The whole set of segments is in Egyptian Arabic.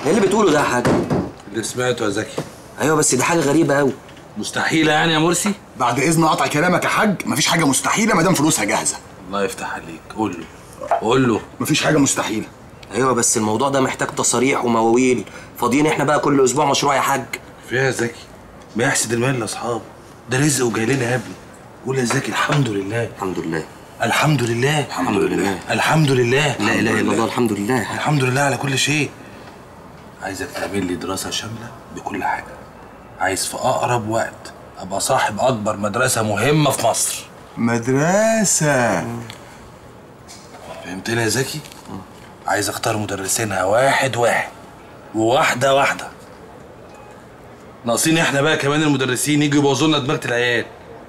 ايه اللي بتقوله ده يا حاج اللي سمعته يا زكي ايوه بس دي حاجه غريبه قوي مستحيله يعني يا مرسي بعد اذن قطع كلامك يا حاج مفيش حاجه مستحيله ما دام فلوسها جاهزه الله يفتح عليك قول له قول له مفيش حاجه مستحيله ايوه بس الموضوع ده محتاج تصاريح ومواويل فاضيين احنا بقى كل اسبوع مشروع يا حاج فيها يا زكي ما يحسد المال لاصحابه ده رزق وجاي لنا يا ابني قول يا زكي الحمد لله الحمد لله الحمد لله الحمد لله الحمد لله لا اله الا الله الحمد لله الحمد لله على كل شيء عايزك تعمل لي دراسة شاملة بكل حاجة عايز في أقرب وقت أبقى صاحب أكبر مدرسة مهمة في مصر مدرسه فهمتني يا زكي؟ عايز أختار مدرسينها واحد واحد وواحدة واحدة ناقصين احنا بقى كمان المدرسين يجوا يبوظوا لنا دماغة العيال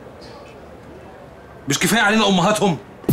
مش كفاية علينا أمهاتهم؟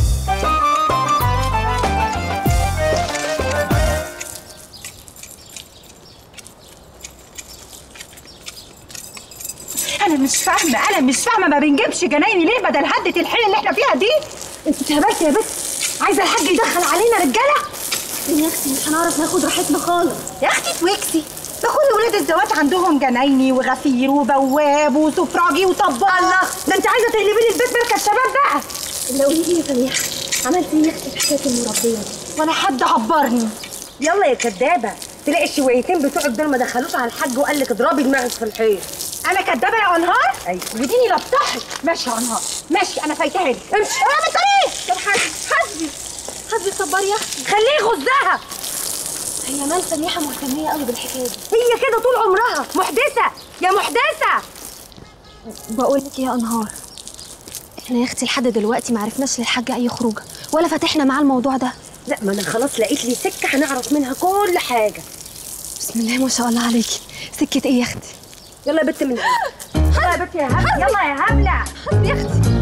انا مش فاهمه انا مش فاهمه ما بنجيبش جنايني ليه بدل هدة الحيل اللي احنا فيها دي انت اتهبلت يا بت عايزه الحاج يدخل علينا رجاله يا اختي مش هنعرف ناخد راحتنا خالص يا اختي توكسي ده كل ولاد الزواج عندهم جنايني وغفير وبواب وسفراجي وطبال الله ده انت عايزه تقلبي لي البيت مركز شباب بقى اللي قولي لي يا فنيحه عملت ايه يا اختي في حكايه المربيه دي ولا حد عبرني يلا يا كدابه تلاقي الشويتين بتوعك دول ما دخلوش على الحاج وقال لك اضربي دماغك في الحيط انا كدابه يا انهار أيوة. وديني لبطحك ماشي يا انهار ماشي انا فايتها لك امشي انا بالطريق طب حسبي حسبي حسبي صبري يا اختي خليه يغزها هي مال فنيحه مهتميه قوي بالحكايه دي هي كده طول عمرها محدثه يا محدثه بقول لك يا انهار احنا يا اختي لحد دلوقتي ما عرفناش للحاج اي خروجه ولا فتحنا معاه الموضوع ده لا ما انا خلاص لقيت لي سكه هنعرف منها كل حاجه بسم الله ما شاء الله عليكي سكه ايه يا اختي يلا يا بت من هنا يلا يا بنت يا هبله يلا يا هبله حسبي يا اختي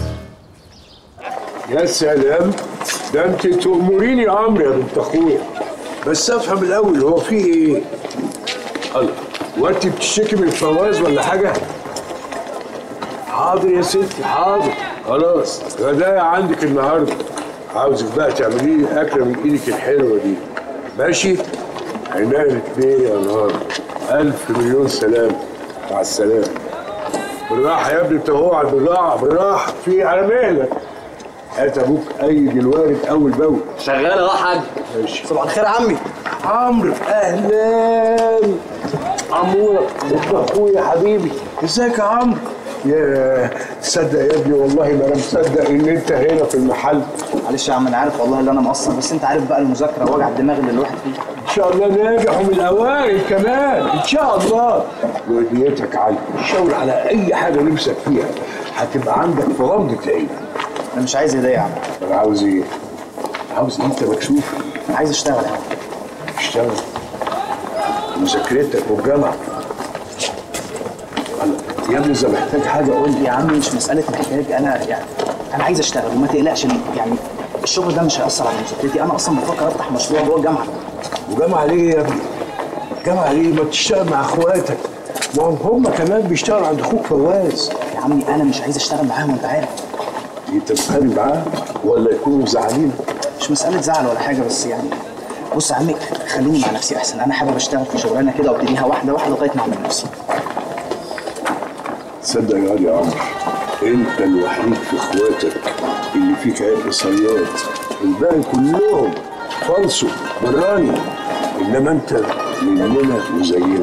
يا سلام ده انت تأمريني امر يا بنت اخويا بس افهم الاول هو في ايه؟ الله وانت بتشتكي من الفواز ولا حاجه؟ حاضر يا ستي حاضر خلاص غدايا عندك النهارده عاوزك بقى تعملي لي اكله من ايدك الحلوه دي ماشي؟ عينيا الاثنين يا نهار الف مليون سلام مع السلامه بالراحه يا ابني انت هو على البضاعه بالراحه في على مهلك هات ابوك ايد الوارد اول باول شغال اهو يا حاج ماشي صباح الخير يا عمي عمرو اهلا عمورة ابن اخويا حبيبي ازيك يا عمرو يا تصدق يا ابني والله ما انا مصدق ان انت هنا في المحل معلش يا عم انا عارف والله ان انا مقصر بس انت عارف بقى المذاكره وجع الدماغ اللي الواحد فيه ان شاء الله ناجح ومن الاوائل كمان ان شاء الله وديتك عالية شاور على اي حاجه نفسك فيها هتبقى عندك في غمضة عين انا مش عايز هديه يا عم انا عاوز ايه؟ عاوز إيه؟ انت مكسوف عايز اشتغل يا عم اشتغل مذاكرتك والجامعه الله، يا ابني اذا محتاج حاجه قول لي يا عم مش مساله محتاج انا يعني انا عايز اشتغل وما تقلقش يعني الشغل ده مش هيأثر على مذاكرتي انا اصلا بفكر افتح مشروع جوه الجامعه وجامعه ليه يا ابني؟ جامعه ليه؟ ما تشتغل مع اخواتك ما هم هم كمان بيشتغلوا عند اخوك فواز يا عمي انا مش عايز اشتغل معاهم انت عارف انت بتتخانق معاه ولا يكونوا زعلانين؟ مش مساله زعل ولا حاجه بس يعني بص يا عمي خليني مع نفسي احسن انا حابب اشتغل في شغلانه كده وابتديها واحده واحده لغايه ما اعمل نفسي تصدق يا واد يا عمرو انت الوحيد في اخواتك اللي فيك عرق صياد الباقي كلهم فلسوا براني انما انت مننا وزينا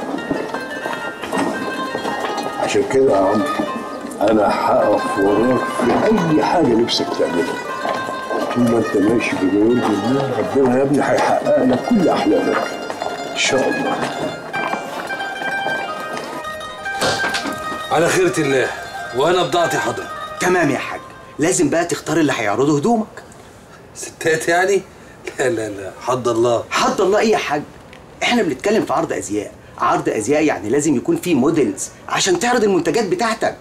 عشان كده يا عمرو انا هقف وراك في اي حاجه نفسك تعملها طول ما انت ماشي بما يرضي الله ربنا يا ابني هيحقق لك كل احلامك ان شاء الله على خيرة الله وأنا بضاعتي حضرتك تمام يا حاج لازم بقى تختار اللي هيعرضوا هدومك ستات يعني؟ لا لا لا حد الله حد الله ايه يا حاج احنا بنتكلم في عرض ازياء عرض ازياء يعني لازم يكون فيه موديلز عشان تعرض المنتجات بتاعتك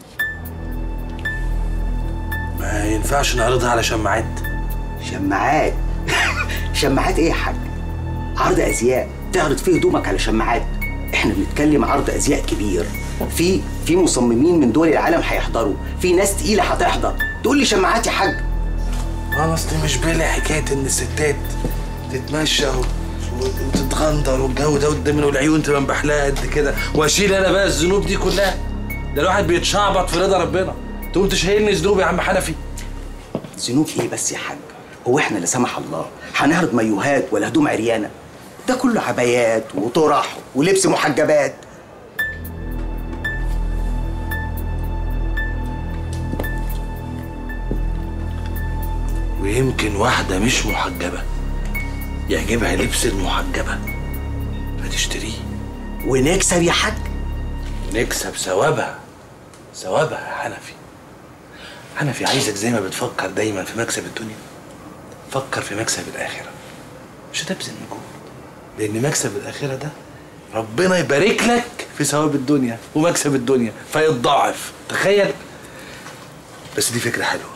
ما ينفعش نعرضها على شماعات شماعات شماعات ايه يا حاج عرض ازياء تعرض فيه هدومك على شماعات احنا بنتكلم عرض ازياء كبير في في مصممين من دول العالم هيحضروا في ناس تقيله هتحضر تقول لي شماعات يا حاج انا اصلي مش بالي حكايه ان الستات تتمشى و- وتتغندر والجو ده قدامنا والعيون تبقى مبحلقه قد كده واشيل انا بقى الذنوب دي كلها ده الواحد بيتشعبط في رضا ربنا تقوم تشيلني ذنوب يا عم حنفي ذنوب ايه بس يا حاج هو احنا لا سمح الله هنعرض مايوهات ولا هدوم عريانه ده كله عبايات وطرح ولبس محجبات ويمكن واحده مش محجبه يعجبها لبس المحجبه فتشتريه ونكسب يا حاج نكسب ثوابها ثوابها يا حنفي حنفي عايزك زي ما بتفكر دايما في مكسب الدنيا فكر في مكسب الآخرة مش هتبذل مجهود لأن مكسب الآخرة ده ربنا يبارك لك في ثواب الدنيا ومكسب الدنيا فيتضاعف تخيل بس دي فكرة حلوة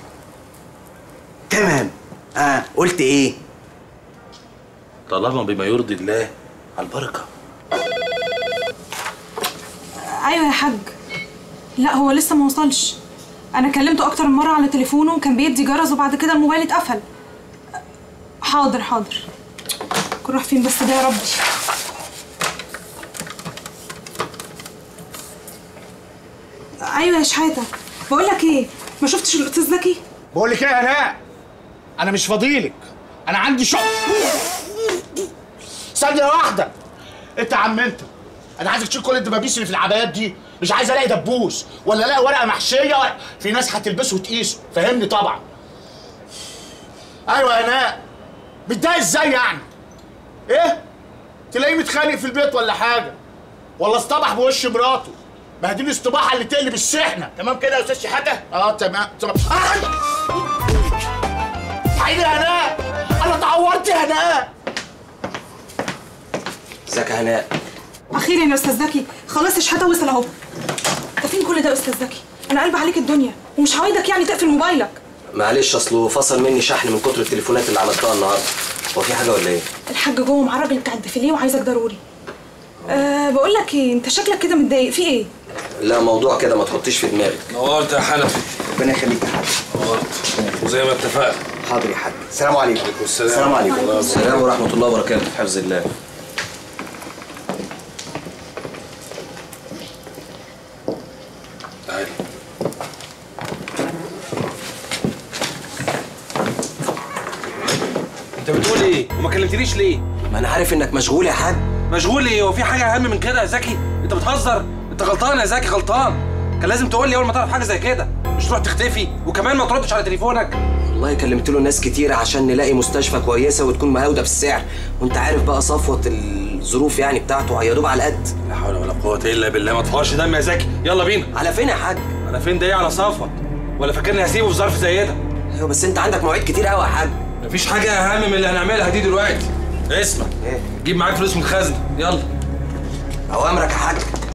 تمام اه قلت ايه طالما بما يرضي الله على البركة ايوه يا حاج لا هو لسه ما وصلش انا كلمته اكتر من مره على تليفونه وكان بيدي جرس وبعد كده الموبايل اتقفل حاضر حاضر كل راح فين بس ده يا ربي ايوه يا شحاته بقول لك ايه ما شفتش الاستاذ زكي بقول لك ايه يا هناء انا مش فاضيلك انا عندي شغل ثانيه واحده انت يا عم انت انا عايزك تشيل كل الدبابيس اللي في العبايات دي مش عايز الاقي دبوس ولا الاقي ورقه محشيه ولا في ناس هتلبسه وتقيسه فاهمني طبعا ايوه يا هناء متضايق ازاي يعني ايه تلاقيه متخانق في البيت ولا حاجه ولا اصطبح بوش مراته ما هي دي الاصطباحه اللي تقلب السحنه تمام كده يا استاذ شحاته اه تمام تمام آه! عيني يا هناء انا اتعورت يا هناء ازيك يا هناء اخيرا يا استاذ زكي خلاص شحاته وصل اهو انت فين كل ده يا استاذ زكي انا قلب عليك الدنيا ومش عوايدك يعني تقفل موبايلك معلش اصله فصل مني شحن من كتر التليفونات اللي عملتها النهارده هو في حاجه ولا ايه الحاج جوه مع الراجل بتاع الديفيليه وعايزك ضروري أه بقول لك ايه انت شكلك كده متضايق في ايه لا موضوع كده ما تحطيش في دماغك نورت يا حنفي ربنا يخليك يا حاج نورت وزي ما اتفقنا حاضر يا حاج السلام عليكم السلام. السلام عليكم السلام ورحمه الله وبركاته في حفظ الله تعالي انت بتقول ايه وما كلمتنيش ليه ما انا عارف انك مشغول يا حاج مشغول ايه هو في حاجه اهم من كده يا زكي انت بتهزر انت غلطان يا زكي غلطان كان لازم تقول لي اول ما تعرف حاجه زي كده مش تروح تختفي وكمان ما تردش على تليفونك والله كلمت له ناس كتير عشان نلاقي مستشفى كويسه وتكون مهاوده في السعر وانت عارف بقى صفوه الظروف يعني بتاعته يا دوب على القد لا حول ولا قوه الا بالله ما تفرش دم يا زكي يلا بينا على فين يا حاج انا فين ده ايه على صفوت ولا فاكرني هسيبه في ظرف زي ده ايوه بس انت عندك مواعيد كتير قوي يا حاج مفيش حاجه اهم من اللي هنعملها دي دلوقتي اسمع ايه جيب معاك فلوس من الخزنه يلا اوامرك يا حاج